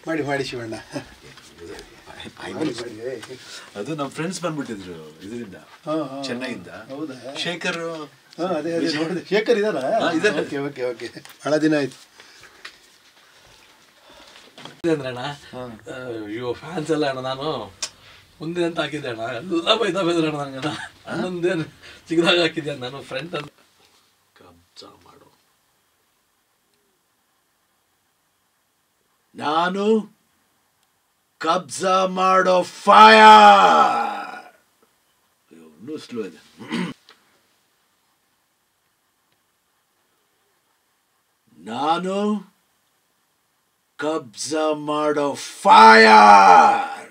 ಮಾಡಿ ಮಾಡಿ ಶಿವಣ್ಣ I ಮಾಡಿ will- ಮಾಡಿ ಏ. ಅದು ನಮ್ಮ ಫ್ರೆಂಡ್ಸ್ ಬಂದ್ಬಿಟ್ಟಿದ್ರು ಇದರಿಂದ ಹಾ, ಹಾ. ಚೆನ್ನೈಯಿಂದ ಹೌದಾ ಶೇಖರ್ ಹಾಂ ಅದೇ ಅದೇ ನೋಡಿದೆ ಶೇಖರ್ ಇದಾರಾ ಹಾ, ಇದಾರೆ. ಓಕೆ ಓಕೆ ಓಕೆ ಭಾಳ ದಿನ ಆಯ್ತು ಅಂದ್ರೆ ಅಣ್ಣ ಅಯ್ಯೋ ಫ್ಯಾನ್ಸ್ ಎಲ್ಲ ಅಣ್ಣ ನಾನು ಮುಂದೆ ಅಂತ ಹಾಕಿದ್ದೆ ಅಣ್ಣ ಎಲ್ಲ ಬೈತಾ ಬೈದ್ರು ಅಣ್ಣ ನಂಗೆ ಅಣ್ಣಂದೇನು ಚಿಕ್ಕದಾಗ ಹಾಕಿದ್ದೆ ನಾನು ಫ್ರೆಂಡ್ ಅಂತ ಕಬ್ಜ ಮಾಡು ನಾನು ಕಬ್ಜ ಮಾಡೋ ಫೈರ್ ಇನ್ನೂ ಸ್ಲೋ ಇದೆ ನಾನು ಕಬ್ಜ ಮಾಡೋ fire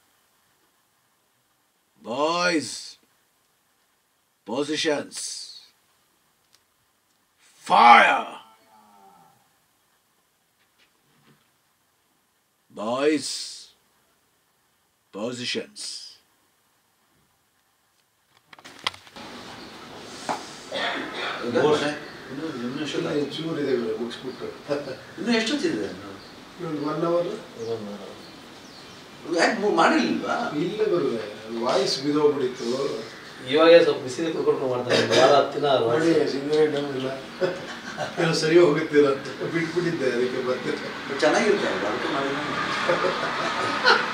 boys positions fire Boys, positions. ಚೂರಿದೆ ಮುಗಿಸ್ಬಿಟ್ಟು ಇನ್ನು ಎಷ್ಟೊತ್ತಿದೆ ಒಂದು ಒನ್ ಅವರ್ ಯಾಕೆ ಮಾಡಿರ್ಲಿಲ್ವಾ ಇಲ್ಲೇ ಬರುವೆ ವಾಯ್ಸ್ ಬಿದೋಗ್ಬಿಡಿತ್ತು ಇವಾಗ ಸ್ವಲ್ಪ ಬಿಸಿ ಕುತ್ಕೊಂಡು ಮಾಡ್ತಾರೆ ವಾರ ಹತ್ತು ದಿನ ನೋಡಿ ಸಿಗರೇಟ್ ಇಲ್ಲ ಏನೋ ಸರಿ ಹೋಗುತ್ತೀರ ಅಂತ ಬಿಟ್ಬಿಟ್ಟಿದ್ದೆ ಅದಕ್ಕೆ ಬರ್ತಿದ್ದೆ ಚೆನ್ನಾಗಿರುತ್ತೆ ಅದಕ್ಕೆ ಮಾಡಿದ್ರೆ